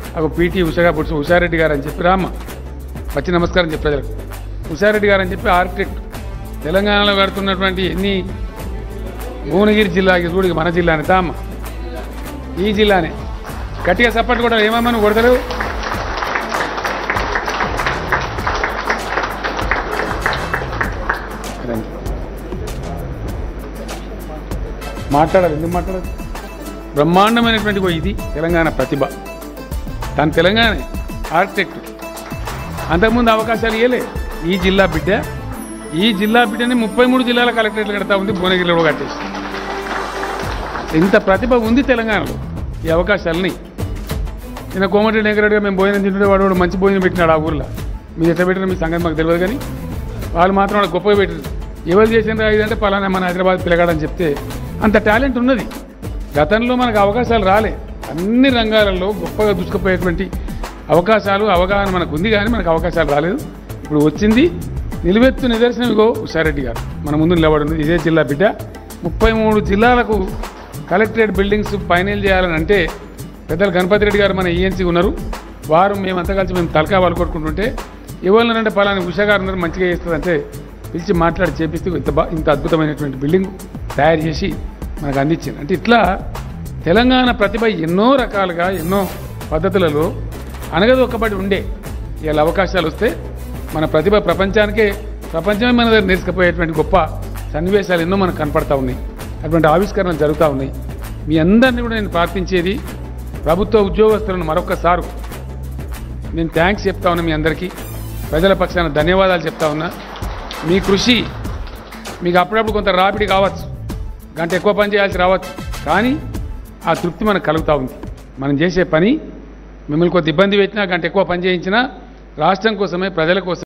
ఒక పీటీ ఉషగా పురుషు ఉషారెడ్డి గారు అని చెప్పి రామ్మ వచ్చి నమస్కారం చెప్పి ప్రజలకు ఉషారెడ్డి గారు అని చెప్పి ఆర్కిటెక్ట్ తెలంగాణలో కడుతున్నటువంటి ఎన్ని భువనగిరి జిల్లాకి చూడు మన జిల్లానే తామ్మ ఈ జిల్లానే గట్టిగా సపోర్ట్ కూడా ఏమమ్మా నువ్వు కొడతలేవు రండి. మాట్లాడాలి ఎందుకు మాట్లాడాలి బ్రహ్మాండమైనటువంటి ఓ ఇది తెలంగాణ ప్రతిభ తను తెలంగాణ ఆర్కిటెక్ట్ అంతకుముందు అవకాశాలు ఇవ్వలే ఈ జిల్లా బిడ్డ ఈ జిల్లా బిడ్డని ముప్పై మూడు జిల్లాల కలెక్టరేట్లు కడతా ఉంది భువనగిరిలో కూడా కట్టేసి ఇంత ప్రతిభ ఉంది తెలంగాణలో ఈ అవకాశాలని నిన్న కోమటి వెంకరెడ్డిగా మేము భోజనం తింటుంటే వాడు వాడు మంచి భోజనం పెట్టినాడు ఆ ఊర్లో మీరు ఎట్లా పెట్టిన మీ సంగతి మాకు తెలియదు కానీ వాళ్ళు మాత్రం వాడు గొప్పగా పెట్టారు ఎవరు చేసిన ఇదంటే పలానా మన హైదరాబాద్ పిలగాడని చెప్తే అంత టాలెంట్ ఉన్నది గతంలో మనకు అవకాశాలు రాలే అన్ని రంగాలలో గొప్పగా దూసుకుపోయేటువంటి అవకాశాలు అవగాహన మనకు ఉంది కానీ మనకు అవకాశాలు రాలేదు ఇప్పుడు వచ్చింది నిలువెత్తు నిదర్శనం ఇగో ఉషారెడ్డి గారు మన ముందు నిలబడి ఇదే జిల్లా బిడ్డ ముప్పై మూడు జిల్లాలకు కలెక్టరేట్ బిల్డింగ్స్ ఫైనల్ చేయాలని అంటే పెద్దలు గణపతి రెడ్డి గారు మన ఈఎన్సీ ఉన్నారు వారు మేమంతా కలిసి మేము తలకా వాళ్ళు కొట్టుకుంటుంటే ఎవరినంటే పలాని ఉషా గారు ఉన్నారు మంచిగా చేస్తుందంటే పిలిచి మాట్లాడి చేపిస్తూ ఇంత బా ఇంత అద్భుతమైనటువంటి బిల్డింగ్ తయారు చేసి మనకు అందించింది అంటే ఇట్లా తెలంగాణ ప్రతిభ ఎన్నో రకాలుగా ఎన్నో పద్ధతులలో అనగది ఒక్కబడి ఉండే ఇవాళ అవకాశాలు వస్తే మన ప్రతిభ ప్రపంచానికే ప్రపంచమే మన దగ్గర నేర్చుకుపోయేటువంటి గొప్ప సన్నివేశాలు ఎన్నో మనకు కనపడతా ఉన్నాయి అటువంటి ఆవిష్కరణలు జరుగుతూ ఉన్నాయి మీ అందరినీ కూడా నేను ప్రార్థించేది ప్రభుత్వ ఉద్యోగస్తులను మరొకసారి నేను థ్యాంక్స్ చెప్తా ఉన్నా మీ అందరికీ ప్రజల పక్షాన ధన్యవాదాలు చెప్తా ఉన్నా మీ కృషి మీకు అప్పుడప్పుడు కొంత రాపిడి కావచ్చు గంట ఎక్కువ పని చేయాల్సి రావచ్చు కానీ ఆ తృప్తి మనకు కలుగుతూ ఉంది మనం చేసే పని మిమ్మల్ని కొంత ఇబ్బంది పెట్టినా గంట ఎక్కువ పని చేయించినా రాష్ట్రం కోసమే ప్రజల కోసం